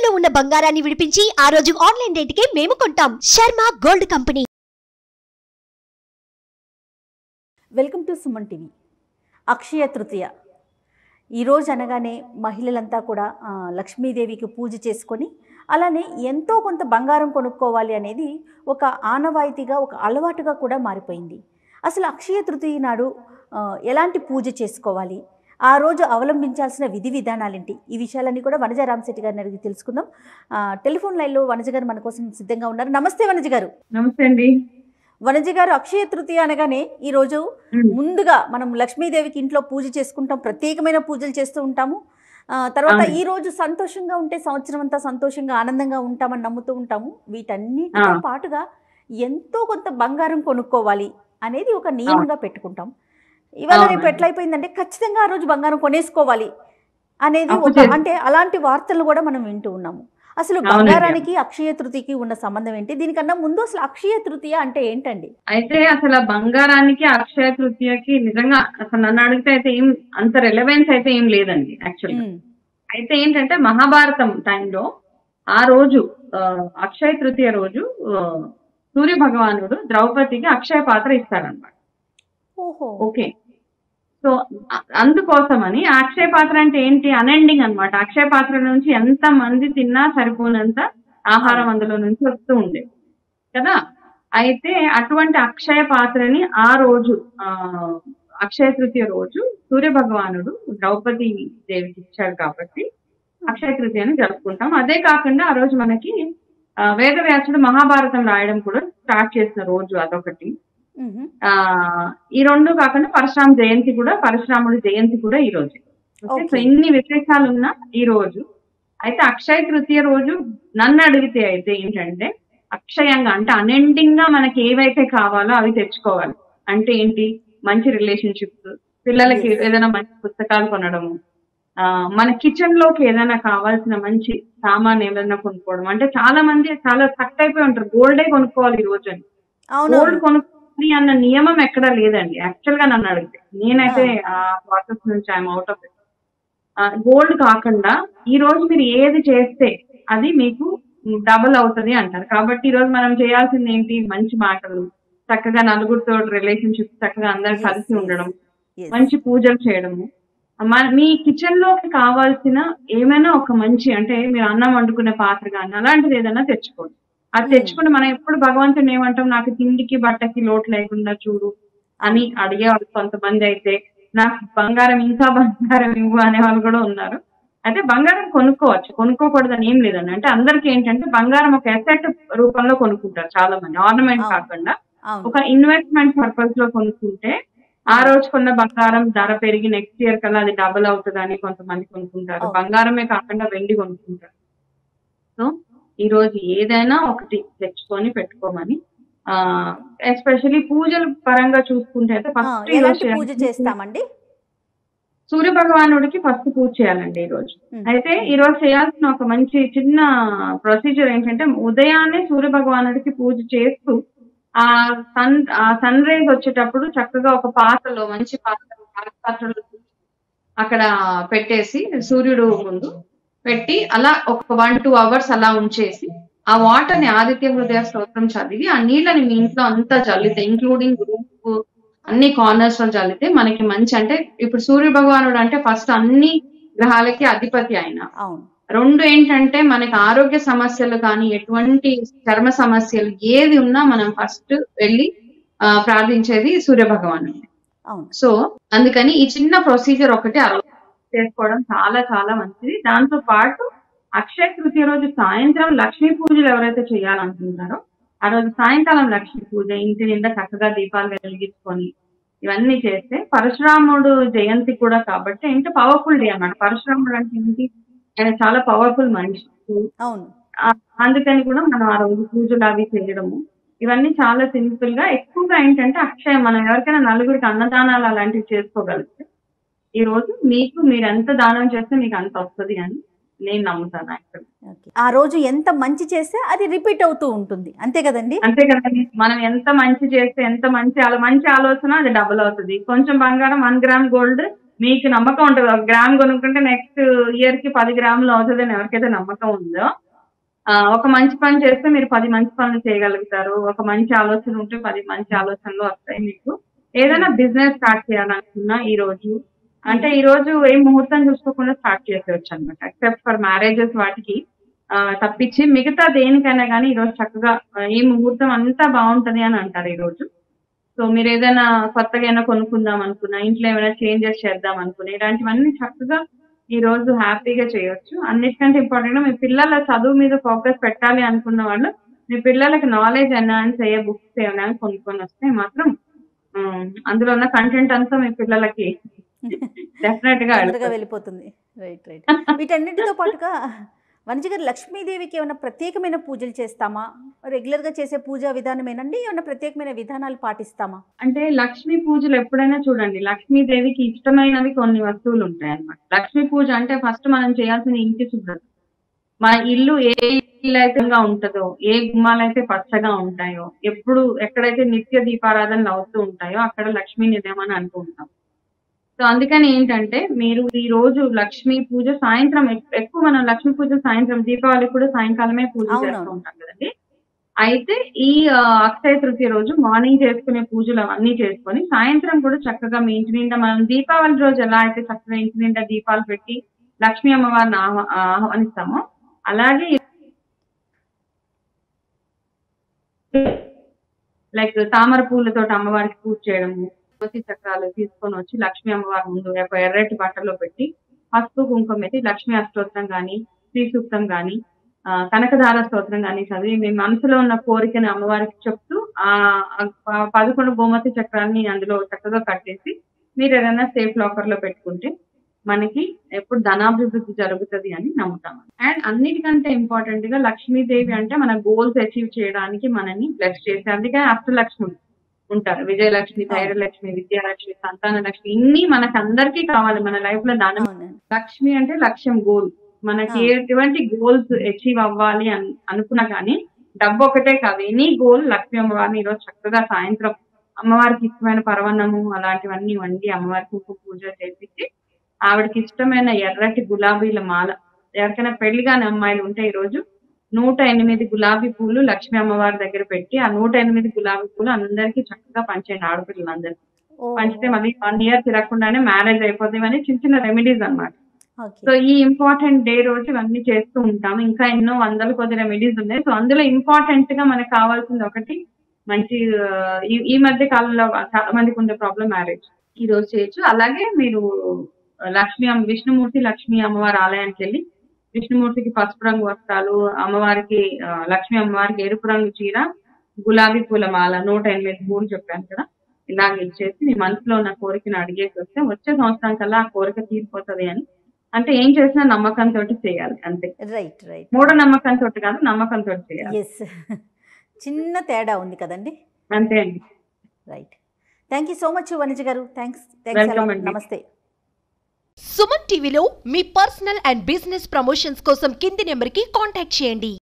తాకట్టులో ఉన్న బంగారాన్ని విడిపించి ఆ రోజు ఆన్లైన్ రేటుకే మేము కొంటాం Sharma gold company welcome to Suman TV Akshaya Tritiya ఈరోజు అనగానే మహిళలంతా కూడా ఆ, లక్ష్మీదేవికి పూజ చేసుకొని అలానే ఎంతో కొంత బంగారం కొనుక్కోవాలి అనేది ఒక ఆనవాయితీగా ఒక అలవాటుగా కూడా మారిపోయింది అసలు అక్షయ తృతీయ నాడు ఆ, ఎలాంటి పూజ చేసుకోవాలి ఆ రోజు అవలంబించాల్సిన విధి విధానాలేంటి ఈ విషయాలన్నీ కూడా వనజ రామశెట్టి గారిని అడిగి తెలుసుకుందాం ఆ, టెలిఫోన్ లైన్లో వనజ గారు మన కోసం సిద్ధంగా ఉన్నారు నమస్తే వనజ గారు నమస్తే అండి వనజ గారు అక్షయ తృతీయ అనగానే ఈరోజు ఉమ్. ముందుగా మనం లక్ష్మీదేవికి ఇంట్లో పూజ చేసుకుంటాం ప్రత్యేకమైన పూజలు చేస్తూ ఉంటాము ఆ, తర్వాత అవును. ఈ రోజు సంతోషంగా ఉంటే సంవత్సరం అంతా సంతోషంగా ఆనందంగా ఉంటామని నమ్ముతూ ఉంటాము వీటన్నిటితో ఆ. పాటుగా ఎంతో కొంత బంగారం కొనుక్కోవాలి అనేది ఒక నియమంగా పెట్టుకుంటాం ఇవాళ రేపు అవునండి. ఎట్లయిపోయిందంటే ఖచ్చితంగా ఆ రోజు బంగారం కొనేసుకోవాలి అనేది అప్పు ఒక చేసి- అంటే అలాంటి వార్తలు కూడా మనం వింటూ ఉన్నాము అసలు అవునండి. బంగారానికి అక్షయ తృతీయకి ఉన్న సంబంధం ఏంటి దీనికన్నా ముందు అసలు అక్షయ తృతీయ అంటే ఏంటండి అయితే అసలు ఆ బంగారానికి అక్షయ తృతీయకి నిజంగా అసలు నన్ను అడిగితే అయితే ఏం అంత రెలవెన్స్ అయితే ఏం లేదండి యాక్చువల్గా ఉమ్, అయితే ఏంటంటే మహాభారతం టైంలో ఆ రోజు ఆ, అక్షయ తృతీయ రోజు ఆ, సూర్య భగవానుడు ద్రౌపదికి అక్షయ పాత్ర ఇస్తాడనమాట ఓహో ఓకే సో అ- అందుకోసమని ఆ అక్షయ పాత్ర అంటే ఏంటి అన్ఎండింగ్ అన్నమాట అక్షయ పాత్ర నుంచి ఎంత మంది తిన్నా సరిపోనంత ఆహారం అందులో నుంచి వస్తూ ఉండేది కదా అయితే అటువంటి అక్షయ పాత్రని ఆ రోజు ఆ అక్షయ తృతీయ రోజు సూర్య భగవానుడు ద్రౌపది దేవికి ఇచ్చాడు కాబట్టి అక్షయ తృతీయని జరుపుకుంటాం అదే కాకుండా ఆ రోజు మనకి ఆ, వేదవ్యాసుడు మహాభారతం రాయడం కూడా స్టార్ట్ చేసిన రోజు అదొకటి ఉహు. ఆ ఈ రెండు కాకుండా పరశురామ జయంతి కూడా పరశురాముడి జయంతి కూడా ఈ రోజు ఓకే సో Okay. ఇన్ని విశేషాలు ఉన్న ఈ రోజు అయితే అక్షయ తృతీయ రోజు నన్ను అడిగితే అయితే ఏంటంటే అక్షయంగా అంటే అన్ఎండింగ్ గా మనకి ఏవైతే కావాలో అవి తెచ్చుకోవాలి అంటే ఏంటి మంచి రిలేషన్షిప్స్ పిల్లలకి Yes. ఏదైనా మంచి పుస్తకాలు కొనడము ఆ మన కిచెన్ లోకి ఏదైనా కావాల్సిన మంచి సామాన్ ఏదైనా కొనుక్కోవడం అంటే చాలా మంది చాలా సక్ అయిపోయి ఉంటారు గోల్డే కొనుక్కోవాలి ఈ రోజు అని అవును గోల్డ్ కొనుక్కోవాలి అన్న నియమం ఎక్కడా లేదండి యాక్చువల్ గా నన్ను అడిగితే నేనైతే ఆ ప్రాసెస్ నుంచి I'm out of it gold కాకుండా ఈ రోజు మీరు ఏది చేస్తే అది మీకు డబుల్ అవుతుంది అంటారు కాబట్టి ఈ రోజు మనం చేయాల్సింది ఏంటి మంచి మాటలు చక్కగా నలుగురితో రిలేషన్షిప్ చక్కగా అందరు Yes, కలిసి yes. ఉండడం Yes. మంచి పూజలు చేయడము మ- మీ కిచెన్ లోకి కావాల్సిన ఏమైనా ఒక మంచి అంటే మీరు అన్నం వండుకునే పాత్ర కానీ అలాంటిది ఏదైనా తెచ్చుకోండి అది Hmm. తెచ్చుకుని మనం ఎప్పుడు భగవంతుని ఏమంటాం నాకు తిండికి బట్టకి లోటు లేకుండా చూడు అని అడిగేవాళ్ళు కొంతమంది అయితే నాకు బంగారం ఇంకా బంగారం ఇవ్వు అనే వాళ్ళు కూడా ఉన్నారు అయితే బంగారం కొనుక్కోవచ్చు కొనుక్కోకూడదని ఏం లేదండి అంటే అందరికి ఏంటంటే బంగారం ఒక ఎసెట్ రూపంలో కొనుక్కుంటారు చాలా మంది ఆర్నమెంట్ అవును. కాకుండా అవును ఒక ఇన్వెస్ట్మెంట్ పర్పస్ లో కొనుక్కుంటే ఆ రోజు కొన్న బంగారం ధర పెరిగి నెక్స్ట్ ఇయర్ కల్లా అది డబుల్ అవుతుంది అని కొంతమంది కొనుక్కుంటారు అవును. బంగారమే కాకుండా వెండి కొనుక్కుంటారు సో ఈ రోజు ఏదైనా ఒకటి తెచ్చుకొని పెట్టుకోమని ఆ ఎస్పెషల్లీ పూజల పరంగా చూసుకుంటే అయితే ఆ, ఫస్ట్ ఈ ఎలాంటి రోజు పూజ చేస్తామండి సూర్య భగవానుడికి ఫస్ట్ పూజ చేయాలండి ఈ రోజు ఉమ్. అయితే ఈ రోజు చేయాల్సిన ఒక మంచి చిన్న ప్రొసీజర్ ఏంటంటే ఉదయాన్నే సూర్య భగవానుడికి పూజ చేస్తూ ఆ సన్ ఆ సన్ రైజ్ వచ్చేటప్పుడు చక్కగా ఒక పాత్రలో మంచి పాత్ర పాత పాత్రలో అక్కడ పెట్టేసి సూర్యుడు ముందు పెట్టి అలా ఒక వన్ టూ అవర్స్ అలా ఉంచేసి ఆ వాటర్ ని ఆదిత్య హృదయ స్తోత్రం చదివి ఆ నీళ్ళని మీ ఇంట్లో అంతా చల్లితే ఇంక్లూడింగ్ రూఫ్ అన్ని కార్నర్స్ లో చల్లితే మనకి మంచి అంటే ఇప్పుడు సూర్య భగవానుడు అంటే ఫస్ట్ అన్ని గ్రహాలకి అధిపతి ఆయన అవును రెండు ఏంటంటే మనకి ఆరోగ్య సమస్యలు కానీ ఎటువంటి చర్మ సమస్యలు ఏది ఉన్నా మనం ఫస్ట్ వెళ్ళి ఆ, ప్రార్థించేది సూర్య భగవాను అవును సో అందుకని ఈ చిన్న ప్రొసీజర్ ఒకటి ఆ రోజు చేసుకోవడం చాలా చాలా మంచిది దాంతో పాటు అక్షయ తృతీయ రోజు సాయంత్రం లక్ష్మీ పూజలు ఎవరైతే చేయాలనుకుంటారో ఆ రోజు సాయంకాలం లక్ష్మీ పూజ ఇంటి నిండా చక్కగా దీపాలు వెలిగించుకొని ఇవన్నీ చేస్తే పరశురాముడు జయంతి కూడా కాబట్టి ఇంకా పవర్ఫుల్ డే అన్నమాట పరశురాముడు అంటే ఏంటి ఆయన చాలా పవర్ఫుల్ మనిషి అవును ఆ, అందుకని కూడా మనం ఆ రోజు పూజలు అవి చేయడము ఇవన్నీ చాలా సింపుల్ గా ఎక్కువగా ఏంటంటే అక్షయ మనం ఎవరికైనా నలుగురికి అన్నదానాలు అలాంటివి చేసుకోగలిగితే ఈ రోజు మీకు మీరు ఎంత దానం చేస్తే మీకు అంత వస్తుంది అని నేను నమ్ముతాను యాక్చువల్ ఓకే. ఆ రోజు ఎంత మంచి చేస్తే అది రిపీట్ అవుతూ ఉంటుంది అంతే కదండి అంతే కదండి మనం ఎంత మంచి చేస్తే ఎంత మంచి ఆలో మంచి ఆలోచన అది డబుల్ అవుతుంది కొంచెం బంగారం వన్ గ్రామ్ గోల్డ్ మీకు నమ్మకం ఉంటుంది ఒక గ్రామ్ కొనుక్కుంటే నెక్స్ట్ ఇయర్ కి పది గ్రాములు అవుతుందని ఎవరికైతే నమ్మకం ఉందో ఆ, ఒక మంచి పని చేస్తే మీరు పది మంచి పనులు చేయగలుగుతారు ఒక మంచి ఆలోచన ఉంటే పది మంచి ఆలోచనలు వస్తాయి మీకు ఏదైనా బిజినెస్ స్టార్ట్ చేయాలనుకున్నా ఈ రోజు అంటే ఈ రోజు ఏం ముహూర్తం చూసుకోకుండా స్టార్ట్ చేసేవచ్చు అనమాట ఎక్సెప్ట్ ఫర్ మ్యారేజెస్ వాటికి ఆ, తప్పించి మిగతా దేనికైనా కానీ ఈ రోజు చక్కగా ఆ, ఈ ముహూర్తం అంతా బాగుంటది అని అంటారు ఈ రోజు సో మీరు ఏదైనా కొత్తగా ఏమైనా కొనుక్కుందాం అనుకున్నా ఇంట్లో ఏమైనా చేంజెస్ చేద్దాం అనుకున్నా ఇలాంటివన్నీ చక్కగా ఈ రోజు హ్యాపీగా చేయొచ్చు అన్నిటికంటే ఇంపార్టెంట్ మీ పిల్లల చదువు మీద ఫోకస్ పెట్టాలి అనుకున్న వాళ్ళు మీ పిల్లలకి నాలెడ్జ్ ఎన్హాన్స్ అయ్యే బుక్స్ ఏమైనా కొనుక్కొని వస్తే మాత్రం ఉమ్, అందులో ఉన్న కంటెంట్ అంతా మీ పిల్లలకి డెఫినెట్ గా తొందరగా అడుగుతారు. వెళ్ళిపోతుంది రైట్ రైట్ వీటన్నిటితో పాటుగా వనిజ గారు లక్ష్మీదేవికి ఏమైనా ప్రత్యేకమైన పూజలు చేస్తామా రెగ్యులర్గా చేసే పూజా విధానమేనండి ఏమైనా ప్రత్యేకమైన విధానాలు పాటిస్తామా అంటే లక్ష్మీ పూజలు ఎప్పుడైనా చూడండి లక్ష్మీదేవికి ఇష్టమైనవి కొన్ని వస్తువులు ఉంటాయి అన్నమాట లక్ష్మీ పూజ అంటే ఫస్ట్ మనం చేయాల్సిన ఇంటి శుభ్రత మన ఇల్లు ఏ ఇల్లు అయితే ఇంకా ఉంటుందో ఏ గుమ్మాలు అయితే పచ్చగా ఉంటాయో ఎప్పుడు ఎక్కడైతే నిత్య దీపారాధనలు అవుతూ ఉంటాయో అక్కడ లక్ష్మీ నిలయం అని అంటూ ఉంటాం సో అందుకని ఏంటంటే మీరు ఈ రోజు లక్ష్మీ పూజ సాయంత్రం ఎక్- ఎక్కువ మనం లక్ష్మీ పూజ సాయంత్రం దీపావళికి కూడా సాయంకాలమే పూజ అవునవును. చేస్తూ ఉంటాం కదండి అయితే ఈ ఆ, అక్షయ తృతీయ రోజు మార్నింగ్ చేసుకునే పూజలు అవన్నీ చేసుకొని సాయంత్రం కూడా చక్కగా మీ ఇంటి నిండా మనం దీపావళి రోజు ఎలా అయితే చక్కగా ఇంటి నిండా దీపాలు పెట్టి లక్ష్మీ అమ్మవారిని ఆహ్వా- ఆహ్వానిస్తామో అలాగే లైక్ తామర పూలతో అమ్మవారికి పూజ చేయడము తులసి చక్రాలు తీసుకొని వచ్చి లక్ష్మీ అమ్మవారి ముందు ఒక ఎర్రటి బట్టలో పెట్టి పసుపు కుంకుమ పెట్టి లక్ష్మీ అష్టోత్తరం గాని శ్రీ సూక్తం గాని ఆ, కనకధార స్తోత్రం గాని చదివి మీ మనసులో ఉన్న కోరికని అమ్మవారికి చెప్తూ ఆ ఆ పదకొండు గోమతి చక్రాన్ని అందులో చక్కగా కట్టేసి మీరు ఏదైనా సేఫ్ లాకర్ లో పెట్టుకుంటే మనకి ఎప్పుడు ధనాభివృద్ధి జరుగుతుంది అని నమ్ముతాం అండ్ అన్నిటికంటే ఇంపార్టెంట్ గా లక్ష్మీదేవి అంటే మన గోల్స్ అచీవ్ చేయడానికి మనని బ్లెస్ చేసి అందుకని అష్టలక్ష్మి ఉంటారు విజయలక్ష్మి ధైర్యలక్ష్మి విద్యాలక్ష్మి సంతాన లక్ష్మి ఇన్ని మనకి అందరికీ కావాలి మన లైఫ్ లో దానం అవును లక్ష్మి అంటే లక్ష్యం గోల్ మనకి ఆ. ఎటువంటి గోల్స్ అచీవ్ అవ్వాలి అని అనుకున్నా కానీ డబ్బు ఒకటే కాదు ఎనీ గోల్ లక్ష్మీ అమ్మవారిని ఈరోజు చక్కగా సాయంత్రం అమ్మవారికి ఇష్టమైన పరవన్నము అలాంటివన్నీ వండి అమ్మవారికి ఉప్పు పూజ చేపించి ఆవిడకి ఇష్టమైన ఎర్రటి గులాబీల మాల ఎవరికైనా పెళ్లి కాని అమ్మాయిలు ఉంటే ఈ రోజు నూట ఎనిమిది గులాబీ పూలు లక్ష్మీ అమ్మవారి దగ్గర పెట్టి ఆ నూట ఎనిమిది గులాబీ పూలు అందరికీ చక్కగా పంచేయండి ఆడపిల్లలందరికీ ఓ, పంచితే మళ్ళీ వన్ ఇయర్ తిరగకుండానే మ్యారేజ్ అయిపోతాయి అని చిన్న చిన్న రెమెడీస్ అన్నమాట ఓకే సో ఈ ఇంపార్టెంట్ డే రోజు ఇవన్నీ చేస్తూ ఉంటాం ఇంకా ఎన్నో వందల కొద్ది రెమెడీస్ ఉన్నాయి సో అందులో ఇంపార్టెంట్ గా మనకు కావాల్సింది ఒకటి మంచి ఆ, ఈ- ఈ మధ్య కాలంలో చాలా మందికి ఉండే ప్రాబ్లం మ్యారేజ్ ఈ రోజు చేయొచ్చు అలాగే మీరు లక్ష్మీ అమ్మ విష్ణుమూర్తి లక్ష్మీ అమ్మవారి ఆలయానికి వెళ్ళి విష్ణుమూర్తికి పసుపు రంగు వస్త్రాలు అమ్మవారికి ఆ, లక్ష్మీ అమ్మవారికి ఎరుపు రంగు చీర గులాబీ పూల మాల నూట ఎనిమిది పూలు చెప్పాను కదా ఇలాగ ఇచ్చేసి మీ మనసులో ఉన్న కోరికను అడిగేసి వస్తే వచ్చే సంవత్సరం కల్లా ఆ కోరిక తీరిపోతుంది అని అంటే ఏం చేసినా నమ్మకంతో చేయాలి అంతే రైట్ రైట్ మూఢ నమ్మకంతో కాదు నమ్మకంతో చేయాలి ఎస్ చిన్న తేడా ఉంది కదండి అంతే అండి right thank you so much Vanija garu thanks Welcome thanks అండి. నమస్తే సుమన్ టీవీలో మీ పర్సనల్ అండ్ బిజినెస్ ప్రమోషన్స్ కోసం కింది నెంబర్కి కాంటాక్ట్ చేయండి